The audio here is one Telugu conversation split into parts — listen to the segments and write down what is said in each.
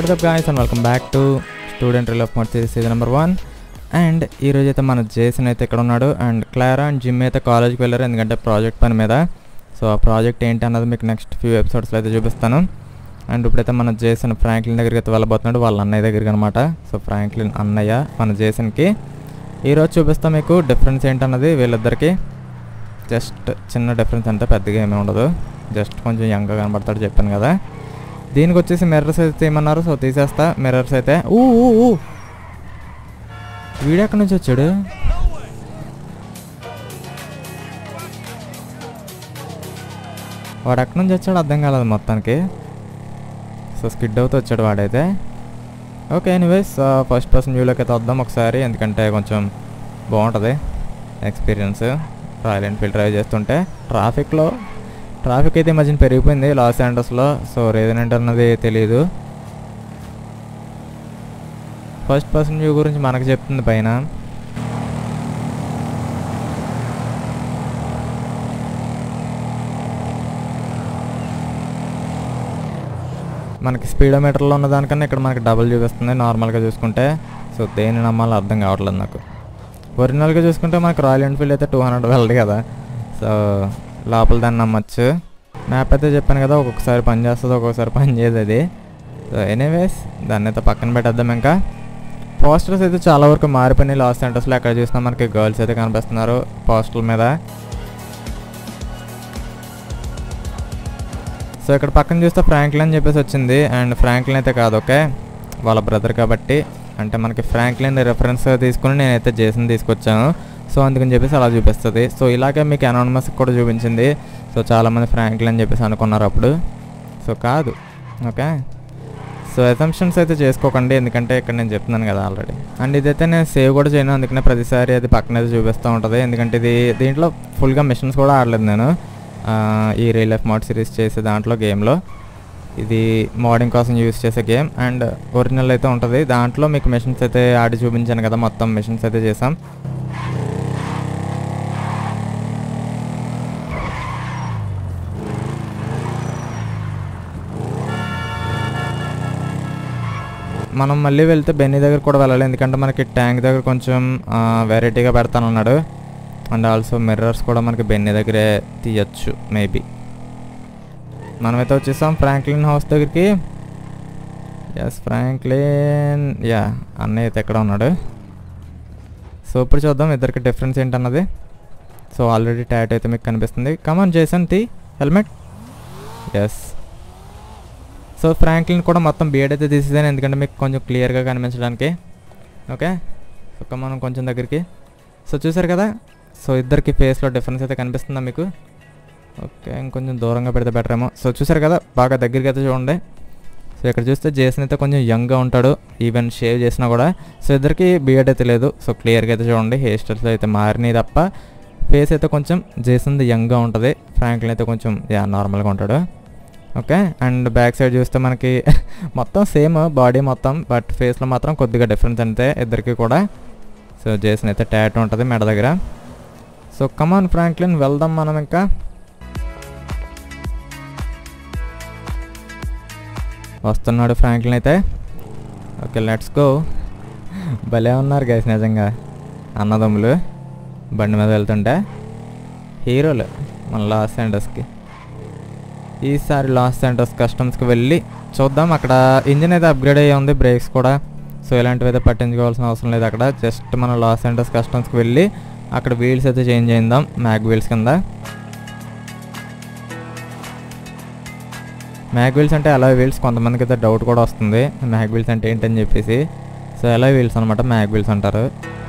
WhatsApp guys and welcome back to student rill of mod series season number one and ఈరోజు అయితే మన జేసన్ అయితే ఇక్కడ ఉన్నాడు అండ్ క్లారా అండ్ జిమ్ అయితే కాలేజ్కి వెళ్ళారు ఎందుకంటే ప్రాజెక్ట్ పని మీద సో ఆ ప్రాజెక్ట్ ఏంటి అన్నది మీకు నెక్స్ట్ ఫ్యూ ఎపిసోడ్స్లో అయితే చూపిస్తాను అండ్ ఇప్పుడైతే మన జేసన్ ఫ్రాంక్లిన్ దగ్గరికి అయితే వెళ్ళబోతున్నాడు వాళ్ళ అన్నయ్య దగ్గరికి అనమాట సో ఫ్రాంక్లిన్ అన్నయ్య మన జేసన్కి ఈరోజు చూపిస్తాం మీకు డిఫరెన్స్ ఏంటన్నది వీళ్ళిద్దరికి జస్ట్ చిన్న డిఫరెన్స్ అంటే పెద్దగా ఏమీ ఉండదు జస్ట్ కొంచెం యంగ్గా కనబడతాడు చెప్పాను కదా దీనికి వచ్చేసి మిర్రర్స్ అయితే ఏమన్నారు సో తీసేస్తా మిర్రర్స్ అయితే ఊ ఊ, ఊ. వీడు ఎక్కడి నుంచి వచ్చాడు వాడు ఎక్కడి నుంచి వచ్చాడు అర్థం కాలేదు మొత్తానికి సో స్కిడ్ అవుతూ వచ్చాడు వాడైతే ఓకే ఎనీవేస్ ఫస్ట్ పర్సన్ వ్యూలోకి అయితే వద్దాం ఒకసారి ఎందుకంటే కొంచెం బాగుంటుంది ఎక్స్పీరియన్స్ రాయల్ ఎన్ఫీల్డ్ డ్రైవ్ చేస్తుంటే ట్రాఫిక్లో ట్రాఫిక్ అయితే ఈ మధ్యన పెరిగిపోయింది లాస్ ఏండస్లో సో రీజన్ ఏంటన్నది తెలియదు ఫస్ట్ పర్సన్ వ్యూ గురించి మనకు చెప్తుంది పైన మనకి స్పీడోమీటర్లో ఉన్న దానికన్నా ఇక్కడ మనకి డబుల్ చూపిస్తుంది నార్మల్గా చూసుకుంటే సో దేని నమ్మాలో అర్థం కావట్లేదు నాకు ఒరిజినల్గా చూసుకుంటే మనకి రాయల్ ఎన్ఫీల్డ్ అయితే టూ హండ్రెడ్ వెళ్ళదు కదా సో లోపల దాన్ని నమ్మచ్చు మ్యాప్ అయితే చెప్పాను కదా ఒక్కొక్కసారి పని చేస్తుంది ఒక్కొక్కసారి పని చేయదు అది సో ఎనీవేస్ దాన్ని అయితే పక్కన పెట్టేద్దాం ఇంకా పోస్టర్స్ అయితే చాలా వరకు మారిపోయినాయి లాస్ సెంటర్స్లో ఎక్కడ చూసినా మనకి గర్ల్స్ అయితే కనిపిస్తున్నారు పోస్టర్ల మీద సో ఇక్కడ పక్కన చూస్తే ఫ్రాంక్లిన్ అని చెప్పేసి వచ్చింది అండ్ ఫ్రాంక్లిన్ అయితే కాదు ఓకే వాళ్ళ బ్రదర్ కాబట్టి అంటే మనకి ఫ్రాంక్లిన్ రెఫరెన్స్ తీసుకుని నేనైతే జేసన్ తీసుకొచ్చాను సో అందుకని చెప్పేసి అలా చూపిస్తుంది సో ఇలాగే మీకు అనానమస్ కూడా చూపించింది సో చాలామంది ఫ్రాంక్లిన్ అని చెప్పేసి అనుకున్నారు అప్పుడు సో కాదు ఓకే సో అసంప్షన్స్ అయితే చేసుకోకండి ఎందుకంటే ఇక్కడ నేను చెప్తున్నాను కదా ఆల్రెడీ అండ్ ఇదైతే నేను సేవ్ కూడా చేయను అందుకనే ప్రతిసారి అది పక్కన అయితే చూపిస్తూ ఉంటుంది ఎందుకంటే ఇది దీంట్లో ఫుల్గా మిషన్స్ కూడా ఆడలేదు నేను ఆ, ఈ రియల్ లైఫ్ మోడ్ సిరీస్ చేసే దాంట్లో గేమ్లో ఇది మోడింగ్ కోసం యూస్ చేసే గేమ్ అండ్ ఒరిజినల్ అయితే ఉంటుంది దాంట్లో మీకు మిషన్స్ అయితే ఆడి చూపించాను కదా మొత్తం మిషన్స్ అయితే చేసాం మనం మళ్ళీ వెళ్తే బెన్నీ దగ్గర కూడా వెళ్ళాలి ఎందుకంటే మనకి ట్యాంక్ దగ్గర కొంచెం వెరైటీగా పెడతానన్నాడు అండ్ ఆల్సో మిర్రర్స్ కూడా మనకి బెన్నీ దగ్గరే తీయచ్చు మేబీ మనమైతే వచ్చేసాం ఫ్రాంక్లిన్ హౌస్ దగ్గరికి ఎస్ ఫ్రాంక్లిన్ యా అన్నయ్య అయితే ఎక్కడ ఉన్నాడు సో ఇప్పుడు చూద్దాం ఇద్దరికి డిఫరెన్స్ ఏంటన్నది సో ఆల్రెడీ ట్యాట్ అయితే మీకు కనిపిస్తుంది కమాన్ చేసాను తీ హెల్మెట్ ఎస్ సో ఫ్రాంక్లిన్ కూడా మొత్తం బియర్డ్ అయితే తీసేసాను ఎందుకంటే మీకు కొంచెం క్లియర్గా కనిపించడానికి ఓకే సో మనం కొంచెం దగ్గరికి సో చూసారు కదా సో ఇద్దరికి ఫేస్లో డిఫరెన్స్ అయితే కనిపిస్తుందా మీకు ఓకే ఇంకొంచెం దూరంగా పెడితే బెటర్ ఏమో సో చూసారు కదా బాగా దగ్గరికి అయితే చూడండి సో ఇక్కడ చూస్తే జేసన్ అయితే కొంచెం యంగ్గా ఉంటాడు ఈవెన్ షేవ్ చేసినా కూడా సో ఇద్దరికి బియర్డ్ అయితే లేదు సో క్లియర్గా అయితే చూడండి హెయిర్ స్టైల్స్ అయితే మారినాయి తప్ప ఫేస్ అయితే కొంచెం జేసన్ది యంగ్గా ఉంటుంది ఫ్రాంక్లిన్ అయితే కొంచెం యా నార్మల్గా ఉంటాడు ఓకే అండ్ బ్యాక్ సైడ్ చూస్తే మనకి మొత్తం సేమ్ బాడీ మొత్తం బట్ ఫేస్లో మాత్రం కొద్దిగా డిఫరెన్స్ అంతే ఇద్దరికి కూడా సో జేసన్ అయితే ట్యాట్ ఉంటుంది మెడ దగ్గర సో కమాన్ ఫ్రాంక్లిన్ వెళ్దాం మనం ఇంకా వస్తున్నాడు ఫ్రాంక్లిన్ అయితే ఓకే లెట్స్ గో భలే ఉన్నారు గైస్ నిజంగా అన్నదమ్ములు బండి మీద వెళ్తుంటే హీరోలు మన లాస్ సెంటర్స్కి ఈసారి లాస్ సెంటర్స్ కస్టమ్స్కి వెళ్ళి చూద్దాం అక్కడ ఇంజిన్ అయితే అప్గ్రేడ్ అయ్యి ఉంది బ్రేక్స్ కూడా సో ఇలాంటివి అయితే పట్టించుకోవాల్సిన అవసరం లేదు అక్కడ జస్ట్ మన లాస్ సెంటర్స్ కస్టమ్స్కి వెళ్ళి అక్కడ వీల్స్ అయితే చేంజ్ చేద్దాం మ్యాగ్ వీల్స్ కింద మ్యాగ్ వీల్స్ అంటే అలా వీల్స్ కొంతమందికి అయితే డౌట్ కూడా వస్తుంది మ్యాగ్ వీల్స్ అంటే ఏంటని చెప్పేసి సో ఎలా వీల్స్ అనమాట మ్యాగ్ వీల్స్ అంటారు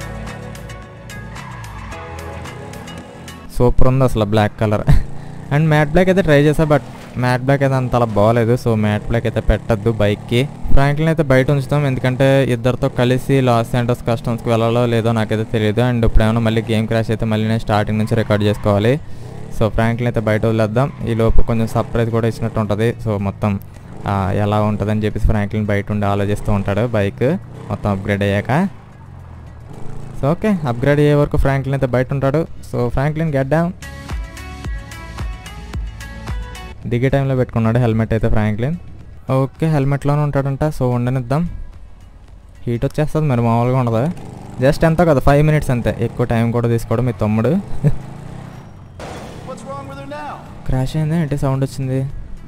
సూపర్ ఉంది అసలు black colour and matte black అయితే ట్రై చేసా బట్ మ్యాట్ బ్లాక్ అయితే అంత అలా బాగాలేదు సో మ్యాట్ బ్లాక్ అయితే పెట్టద్దు బైక్కి ఫ్రాంక్లిన్ అయితే బయట ఉంచుతాం ఎందుకంటే ఇద్దరితో కలిసి లాస్ సెంటర్స్ కస్టమ్స్కి వెళ్ళాలో లేదో నాకైతే తెలియదు అండ్ ఇప్పుడు ఏమైనా మళ్ళీ గేమ్ క్రాష్ అయితే మళ్ళీ నేను స్టార్టింగ్ నుంచి రికార్డ్ చేసుకోవాలి సో ఫ్రాంక్లిన్ అయితే బయట వదిలేద్దాం ఈ లోపు కొంచెం సర్ప్రైజ్ కూడా ఇచ్చినట్టు ఉంటుంది సో మొత్తం ఆ, ఎలా ఉంటుందని చెప్పేసి ఫ్రాంక్లిన్ బయట ఉండి ఆలోచిస్తూ ఉంటాడు బైక్ మొత్తం అప్గ్రేడ్ అయ్యాక సో ఓకే అప్గ్రేడ్ అయ్యే వరకు ఫ్రాంక్లిన్ అయితే బయట ఉంటాడు సో ఫ్రాంక్లిన్ గెట్ డౌన్ దిగే టైంలో పెట్టుకున్నాడు హెల్మెట్ అయితే ఫ్రాంక్లిన్ ఓకే హెల్మెట్లోనే ఉంటాడంట సో ఉండనిద్దాం హీట్ వచ్చేస్తుంది మరి మామూలుగా ఉండదు జస్ట్ ఎంతో కదా ఫైవ్ మినిట్స్ అంతే ఎక్కువ టైం కూడా తీసుకోవడం మీ తమ్ముడు What's wrong with her now? Crash అయింది ఏంటి సౌండ్ వచ్చింది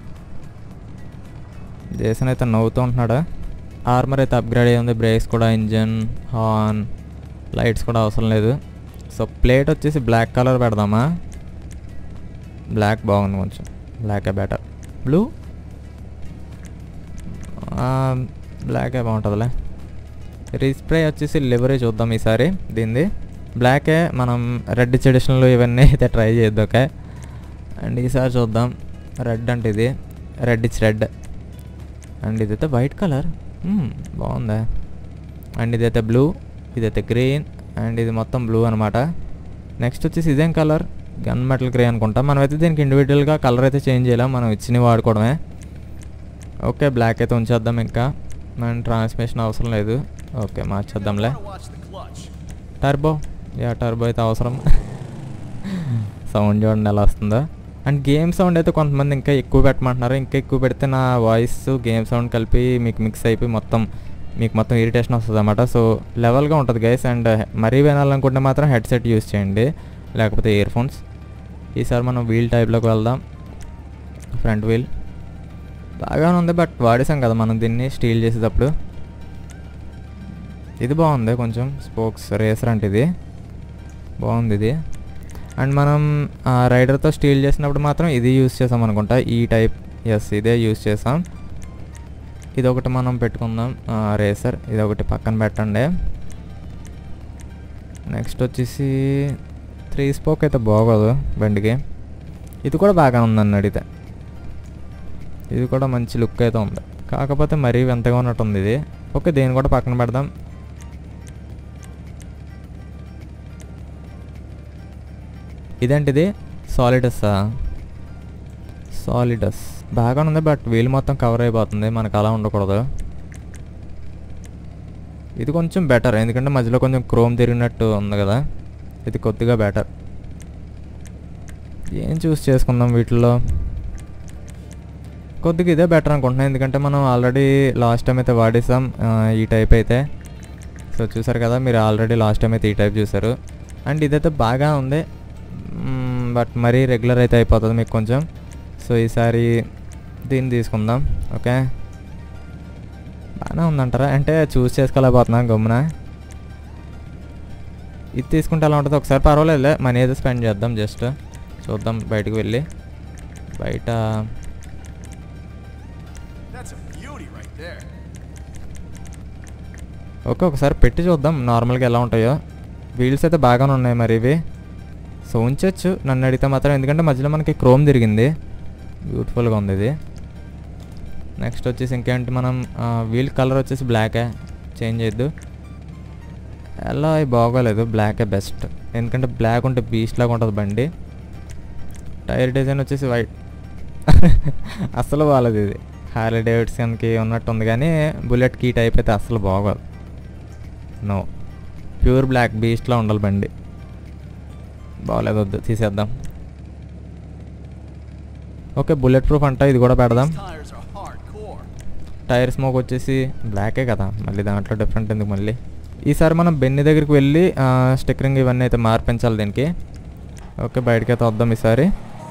జేసన్ అయితే నవ్వుతూ ఉంటున్నాడా ఆర్మర్ అయితే అప్గ్రేడ్ అయ్యి ఉంది బ్రేక్స్ కూడా ఇంజన్ హార్న్ లైట్స్ కూడా అవసరం లేదు సో ప్లేట్ వచ్చేసి బ్లాక్ కలర్ పెడదామా బ్లాక్ బాగుంది కొంచెం బ్లాకే బెటర్ బ్లూ బ్లాకే బాగుంటుందిలే రీస్ప్రే వచ్చేసి లివరీ చూద్దాం ఈసారి దీనిది బ్లాకే మనం రెడ్ చెడిషన్లు ఇవన్నీ అయితే ట్రై చేద్దాం ఓకే అండ్ ఈసారి చూద్దాం రెడ్ అంటే ఇది రెడ్ ఇచ్ రెడ్ అండ్ ఇదైతే వైట్ కలర్ బాగుందా అండ్ ఇదైతే బ్లూ ఇదైతే గ్రీన్ అండ్ ఇది మొత్తం బ్లూ అనమాట నెక్స్ట్ వచ్చేసి ఇదేం కలర్ గన్ మెటల్ గ్రే అనుకుంటా మనమైతే దీనికి ఇండివిజువల్గా కలర్ అయితే చేంజ్ చేయలేం మనం ఇచ్చినవి వాడుకోవడమే ఓకే బ్లాక్ అయితే ఉంచేద్దాం ఇంకా అండ్ ట్రాన్స్మిషన్ అవసరం లేదు ఓకే మార్చేద్దాంలే Want to watch the clutch? Turbo yeah turbo అయితే అవసరం సౌండ్ చూడండి ఎలా వస్తుందో అండ్ గేమ్ సౌండ్ అయితే కొంతమంది ఇంకా ఎక్కువ పెట్టమంటున్నారు ఇంకా ఎక్కువ పెడితే నా వాయిస్ గేమ్ సౌండ్ కలిపి మీకు మిక్స్ అయిపోయి మొత్తం మీకు మొత్తం ఇరిటేషన్ వస్తుంది అన్నమాట సో లెవెల్గా ఉంటుంది గైస్ అండ్ మరీ వినాలనుకుంటే మాత్రం హెడ్సెట్ యూస్ చేయండి లేకపోతే ఇయర్ ఫోన్స్ ఈసారి మనం వీల్ టైప్లోకి వెళ్దాం ఫ్రంట్ వీల్ బాగానే ఉంది బట్ వాడేసాం కదా మనం దీన్ని స్టీల్ చేసేటప్పుడు ఇది బాగుంది కొంచెం స్పోక్స్ రేసర్ అంటే ఇది బాగుంది ఇది అండ్ మనం రైడర్తో స్టీల్ చేసినప్పుడు మాత్రం ఇది యూస్ చేసాం అనుకుంటా ఈ టైప్ ఎస్ ఇదే యూస్ చేసాం ఇది ఒకటి మనం పెట్టుకుందాం రేసర్ ఇది ఒకటి పక్కన పెట్టండి నెక్స్ట్ వచ్చేసి త్రీ స్పోక్ అయితే బాగోదు బండికి ఇది కూడా బాగా ఉందని అడిగితే ఇది కూడా మంచి లుక్ అయితే ఉంది కాకపోతే మరీ వింతగా ఉన్నట్టుంది ఇది ఓకే దీన్ని కూడా పక్కన పెడదాం ఇదేంటిది సాలిడస్సా సాలిడస్ బాగా ఉంది బట్ వీల్ మొత్తం కవర్ అయిపోతుంది మనకు అలా ఉండకూడదు ఇది కొంచెం బెటర్ ఎందుకంటే మధ్యలో కొంచెం క్రోమ్ తిరిగినట్టు ఉంది కదా ఇది కొద్దిగా బెటర్ ఏం చూస్ చేసుకుందాం వీటిల్లో కొద్దిగా ఇదే బెటర్ అనుకుంటున్నాను ఎందుకంటే మనం ఆల్రెడీ లాస్ట్ టైం అయితే వాడేసాం ఆ, ఈ టైప్ అయితే సో చూసారు కదా మీరు ఆల్రెడీ లాస్ట్ టైం అయితే ఈ టైప్ చూసారు అండ్ ఇదైతే బాగా ఉంది బట్ మరీ రెగ్యులర్ అయితే అయిపోతుంది మీకు కొంచెం సో ఈసారి దీన్ని తీసుకుందాం ఓకే బాగానే ఉందంటారా అంటే చూస్ చేసుకోలేకపోతున్నాం గమ్మున ఇది తీసుకుంటే ఎలా ఉంటుంది ఒకసారి పర్వాలేదులే మనీ అయితే స్పెండ్ చేద్దాం జస్ట్ చూద్దాం బయటకు వెళ్ళి బయట That's a beauty right there. Okay ఒకసారి పెట్టి చూద్దాం నార్మల్గా ఎలా ఉంటాయో వీల్స్ అయితే బాగానే ఉన్నాయి మరి ఇవి సో ఉంచొచ్చు నన్ను అడిగితే మాత్రం ఎందుకంటే మధ్యలో మనకి క్రోమ్ తిరిగింది బ్యూటిఫుల్గా ఉంది ఇది నెక్స్ట్ వచ్చేసి ఇంకేంటి మనం వీల్ కలర్ వచ్చేసి బ్లాకే చేంజ్ చేయొద్దు ఎలా అవి బాగోలేదు బ్లాకే బెస్ట్ ఎందుకంటే బ్లాక్ ఉంటే బీస్ట్ లాగా ఉంటుంది బండి టైర్ డిజైన్ వచ్చేసి వైట్ అస్సలు బాగాలేదు ఇది హార్లీ డేవిడ్సన్కి ఉన్నట్టు ఉంది కానీ బుల్లెట్కి ఈ టైప్ అయితే అస్సలు బాగోదు నో ప్యూర్ బ్లాక్ బీస్ట్లో ఉండాలి బండి బాగలేదు వద్దు తీసేద్దాం ఓకే బుల్లెట్ ప్రూఫ్ అంట ఇది కూడా పెడదాం These tires are hardcore. Tyre smoke వచ్చేసి బ్లాకే కదా మళ్ళీ దాంట్లో డిఫరెంట్ ఎందుకు మళ్ళీ ఈసారి మనం బెన్ని దగ్గరికి వెళ్ళి స్టిక్కరింగ్ ఇవన్నీ అయితే మార్పించాలి దీనికి ఓకే బయటకి అయితే వద్దాం ఈసారి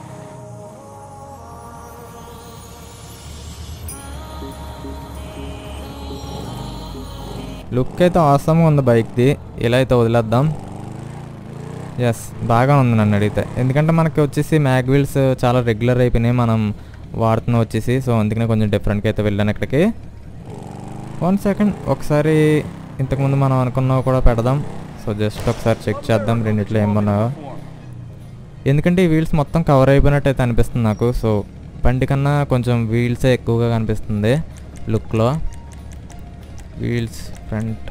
లుక్ అయితే ఆసమ్గా ఉంది బైక్ది ఇలా అయితే వదిలేద్దాం ఎస్ బాగా ఉంది నన్ను అడిగితే ఎందుకంటే మనకి వచ్చేసి మ్యాగ్ వీల్స్ చాలా రెగ్యులర్ అయిపోయినాయి మనం వాడుతున్నాం వచ్చేసి సో అందుకనే కొంచెం డిఫరెంట్గా అయితే వెళ్ళాను ఇక్కడికి వన్ సెకండ్ ఒకసారి ఇంతకుముందు మనం అనుకున్నవి కూడా పెడదాం సో జస్ట్ ఒకసారి చెక్ చేద్దాం రెండిట్లో ఏమన్నాయో ఎందుకంటే ఈ వీల్స్ మొత్తం కవర్ అయిపోయినట్టు అయితే అనిపిస్తుంది నాకు సో బండి కన్నా కొంచెం వీల్సే ఎక్కువగా కనిపిస్తుంది లుక్లో వీల్స్ ఫ్రంట్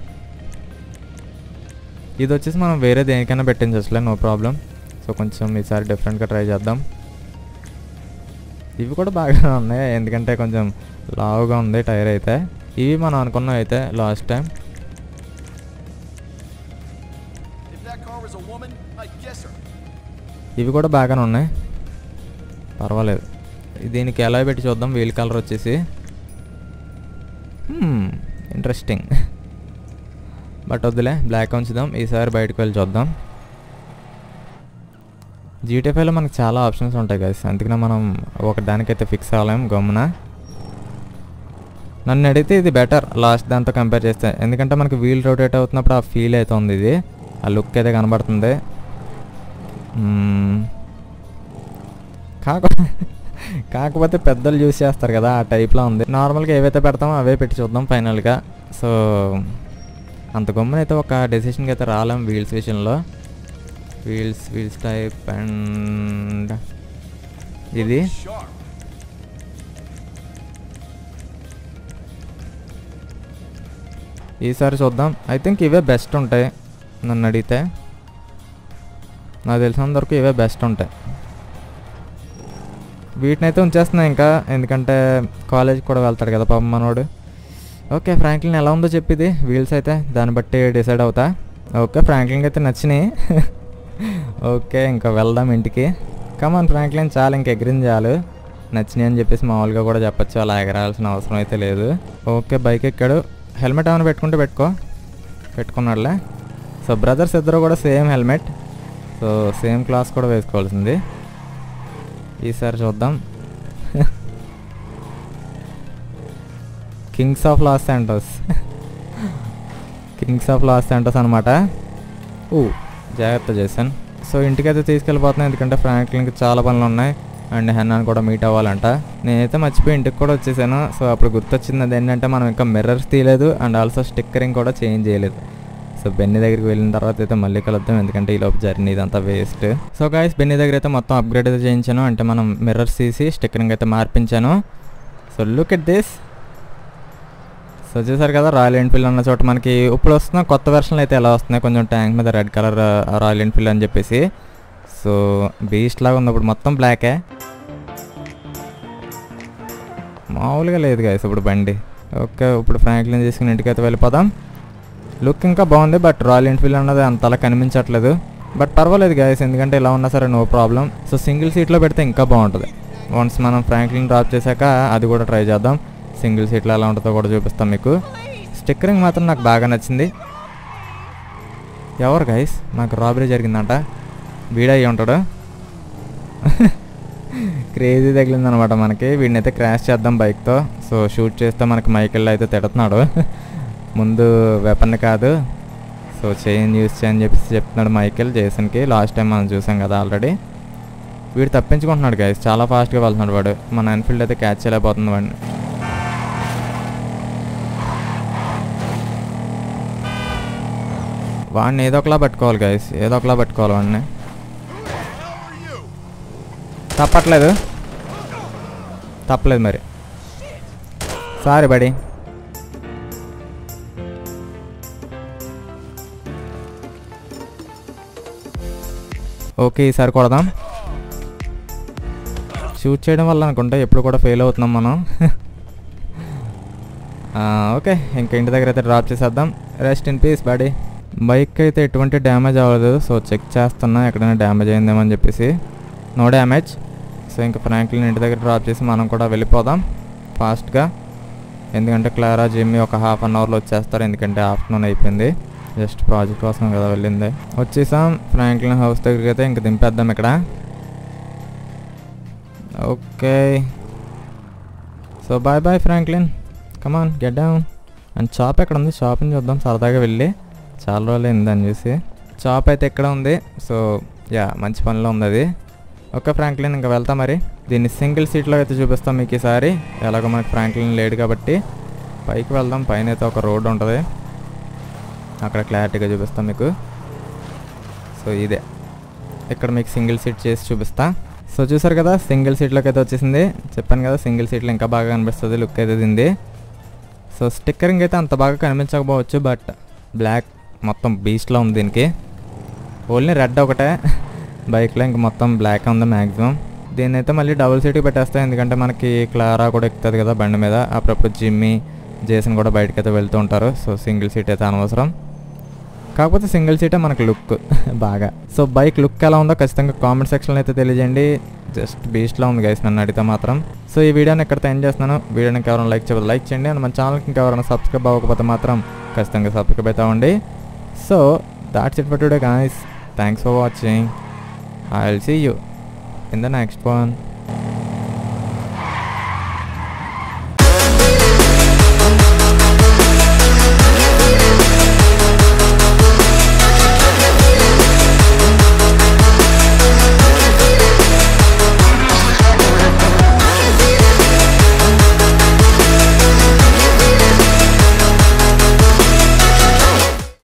ఇది వచ్చేసి మనం వేరే దేనికైనా పెట్టించచ్చులే నో ప్రాబ్లం సో కొంచెం ఈసారి డిఫరెంట్గా ట్రై చేద్దాం ఇవి కూడా బాగా ఉన్నాయి ఎందుకంటే కొంచెం లావుగా ఉంది టైర్ అయితే ఇవి మనం అనుకున్నాం అయితే last time If that car was a woman, I'd guess her. ఇవి కూడా బాగానే ఉన్నాయి పర్వాలేదు దీనికి ఎలా పెట్టి చూద్దాం వీల్ కలర్ వచ్చేసి ఇంట్రెస్టింగ్ బట్ వద్దులే బ్లాక్ ఉంచుదాం ఈసారి బయటకు వెళ్ళి చూద్దాం జీటీఎఫ్ఐలో మనకు చాలా ఆప్షన్స్ ఉంటాయి కదా అందుకనే మనం ఒక దానికైతే ఫిక్స్ అవ్వలేం గమ్మున నన్ను అడిగితే ఇది బెటర్ లాస్ట్ దాంతో కంపేర్ చేస్తే ఎందుకంటే మనకి వీల్ రొటేట్ అవుతున్నప్పుడు ఆ ఫీల్ అవుతుంది ఇది ఆ లుక్ అయితే కనబడుతుంది మ్మ్. కాక కాకపోతే పెద్దలు యూస్ చేస్తారు కదా ఆ టైప్లో ఉంది నార్మల్గా ఏవైతే పెడతామో అవే పెట్టి చూద్దాం ఫైనల్గా సో అంత గమ్మున అయితే ఒక డెసిషన్కి అయితే రాలేం వీల్స్ విషయంలో వీల్స్ వీల్స్ టైప్ అండ్ ఇది Sharp. ఈసారి చూద్దాం ఐ థింక్ ఇవే బెస్ట్ ఉంటాయి నన్ను అడిగితే నాకు తెలిసినంత వరకు ఇవే బెస్ట్ ఉంటాయి వీటినైతే ఉంచేస్తున్నా ఇంకా ఎందుకంటే కాలేజ్ కూడా వెళ్తాడు కదా పాపం మనోడు ఓకే ఫ్రాంక్లిన్ ఎలా ఉందో చెప్పిది వీల్స్ అయితే దాన్ని బట్టి డిసైడ్ అవుతా ఓకే ఫ్రాంక్లిన్కి అయితే నచ్చినాయి ఓకే ఇంకా వెళ్దాం ఇంటికి కమాన్ ఫ్రాంక్లిన్ చాలా ఇంక ఎగిరింది చాలు నచ్చినాయి అని చెప్పేసి మామూలుగా కూడా చెప్పొచ్చు అలా ఎగరాల్సిన అవసరం అయితే లేదు ఓకే బైక్ ఎక్కాడు హెల్మెట్ ఏమైనా పెట్టుకుంటే పెట్టుకో పెట్టుకున్నాడులే సో బ్రదర్స్ ఇద్దరు కూడా same helmet so same class కూడా వేసుకోవాల్సింది ఈసారి చూద్దాం Kings of Los Santos Kings of Los Santos అనమాట ఊ జాగ్రత్త చేశాను సో ఇంటికైతే తీసుకెళ్ళిపోతున్నాను ఎందుకంటే ఫ్రాంక్లిన్కి చాలా పనులు ఉన్నాయి అండ్ హెన్నాను కూడా మీట్ అవ్వాలంట నేనైతే మర్చిపోయి ఇంటికి కూడా వచ్చేసాను సో అప్పుడు గుర్తొచ్చింది అది ఏంటంటే మనం ఇంకా మిర్రర్స్ తీయలేదు అండ్ ఆల్సో స్టిక్కరింగ్ కూడా చేంజ్ చేయలేదు సో బెన్నీ దగ్గరికి వెళ్ళిన తర్వాత అయితే మళ్ళీ కలుద్దాం ఎందుకంటే ఈ లోపు జర్నీ ఇదంతా వేస్ట్ సో గాయస్ బెన్నీ దగ్గర అయితే మొత్తం అప్గ్రేడ్ అయితే చేయించాను అంటే మనం మిర్రర్స్ తీసి స్టిక్కరింగ్ అయితే మార్పించాను so look at this so చూసారు కదా రాయల్ ఎన్ఫీల్డ్ అన్న చోట మనకి ఇప్పుడు వస్తున్న కొత్త వెర్షన్లు అయితే ఎలా వస్తున్నాయి కొంచెం ట్యాంక్ మీద రెడ్ కలర్ రాయల్ ఎన్ఫీల్డ్ అని చెప్పేసి సో బీస్ట్ లాగా ఉంది ఇప్పుడు మొత్తం బ్లాకే మామూలుగా లేదు గాయస్ ఇప్పుడు బండి ఓకే ఇప్పుడు ఫ్రాంక్లిన్ తీసుకుని ఇంటికి అయితే వెళ్ళిపోదాం లుక్ ఇంకా బాగుంది బట్ రాయల్ ఎన్ఫీల్డ్ అన్నది అంతలా కనిపించట్లేదు బట్ పర్వాలేదు గాయస్ ఎందుకంటే ఇలా ఉన్నా సరే నో ప్రాబ్లం సో సింగిల్ సీట్లో పెడితే ఇంకా బాగుంటుంది వన్స్ మనం ఫ్రాంక్లిన్ డ్రాప్ చేశాక అది కూడా ట్రై చేద్దాం సింగిల్ సీట్లో ఎలా ఉంటుందో కూడా చూపిస్తాం మీకు స్టిక్కరింగ్ మాత్రం నాకు బాగా నచ్చింది ఎవరు గైస్ నాకు రాబరీ జరిగిందంట వీడయ్యి ఉంటాడు క్రేజీ తగిలిందనమాట మనకి వీడిని అయితే క్రాష్ చేద్దాం బైక్తో సో షూట్ చేస్తే మనకి మైకెల్ అయితే తిడుతున్నాడు ముందు వెపన్ కాదు సో చైన్ యూస్ చేయని చెప్పేసి చెప్తున్నాడు మైకెల్ జేసన్కి లాస్ట్ టైం మనం చూసాం కదా ఆల్రెడీ వీడు తప్పించుకుంటున్నాడు గైస్ చాలా ఫాస్ట్గా వెళ్తున్నాడు వాడు మన ఎన్ఫీల్డ్ అయితే క్యాచ్ చేయలేకపోతుంది వాడిని వాడిని ఏదో ఒకలా పట్టుకోవాలి గైస్ ఏదో ఒకలా పట్టుకోవాలి వాడిని తప్పట్లేదు తప్పలేదు మరి సారీ బడి ఓకే ఈసారి కొడదాం షూట్ చేయడం వల్ల అనుకుంటా ఎప్పుడు కూడా ఫెయిల్ అవుతున్నాం మనం ఆ, ఓకే ఇంకా ఇంటి దగ్గర అయితే డ్రాప్ చేసేద్దాం rest in peace body bike అయితే ఎటువంటి డ్యామేజ్ అవ్వలేదు సో చెక్ చేస్తున్నా ఎక్కడైనా డ్యామేజ్ అయిందేమో అని చెప్పేసి నో డ్యామేజ్ సో ఇంకా ఫ్రాంక్లిన్ ఇంటి దగ్గర డ్రాప్ చేసి మనం కూడా వెళ్ళిపోదాం ఫాస్ట్గా ఎందుకంటే క్లారా జిమ్మి ఒక హాఫ్ అన్ అవర్లో వచ్చేస్తారు ఎందుకంటే ఆఫ్టర్నూన్ అయిపోయింది జస్ట్ ప్రాజెక్ట్ కోసం కదా వెళ్ళింది వచ్చేసాం ఫ్రాంక్లిన్ హౌస్ దగ్గరికి అయితే ఇంక దింపేద్దాం ఇక్కడ okay so bye bye Franklin come on get down and shop ఎక్కడ ఉంది షాప్ని చూద్దాం సరదాగా వెళ్ళి చాలా రోజులు అయింది దాన్ని చూసి షాప్ అయితే ఎక్కడ ఉంది సో యా మంచి పనిలో ఉంది అది ఓకే ఫ్రాంక్లిన్ ఇంకా వెళ్తా మరి దీన్ని సింగిల్ సీట్లో అయితే చూపిస్తాం మీకు ఈసారి ఎలాగో మనకి ఫ్రాంక్లిన్ లేడు కాబట్టి పైకి వెళ్దాం పైన అయితే ఒక రోడ్ ఉంటుంది అక్కడ క్లారిటీగా చూపిస్తాం మీకు సో ఇదే ఇక్కడ మీకు సింగిల్ సీట్ చేసి చూపిస్తా సో చూసారు కదా సింగిల్ సీట్లోకి అయితే వచ్చేసింది చెప్పాను కదా సింగిల్ సీట్లో ఇంకా బాగా కనిపిస్తుంది లుక్ అయితే దీనిది సో స్టిక్కరింగ్ అయితే అంత బాగా కనిపించకపోవచ్చు బట్ బ్లాక్ మొత్తం బీస్ట్లో ఉంది దీనికి ఓన్లీ రెడ్ ఒకటే బైక్లో ఇంక మొత్తం బ్లాక్ ఉంది మ్యాక్సిమం దీన్ని అయితే మళ్ళీ డబుల్ సీట్కి పెట్టేస్తాయి ఎందుకంటే మనకి క్లారా కూడా ఎక్కుతుంది కదా బండి మీద అప్పుడప్పుడు జిమ్మి జేసన్ కూడా బయటకి అయితే వెళ్తూ ఉంటారు సో సింగిల్ సీట్ అయితే అనవసరం కాకపోతే సింగిల్ సీటే మనకు లుక్ బాగా సో బైక్ లుక్ ఎలా ఉందో ఖచ్చితంగా కామెంట్ సెక్షన్లో అయితే తెలియజేయండి జస్ట్ బీస్ట్లో ఉంది గైస్ నన్ను అడిగితే మాత్రం సో ఈ వీడియోని ఎక్కడితో ఎండ్ చేస్తున్నాను వీడియోని ఎవరైనా లైక్ చేయకపోతే లైక్ చేయండి అండ్ మన ఛానల్కి ఇంకా ఎవరైనా సబ్స్క్రైబ్ అవ్వకపోతే మాత్రం ఖచ్చితంగా సబ్స్క్రైబ్ అవుతామండి so that's it for today guys thanks for watching I will see you in the next one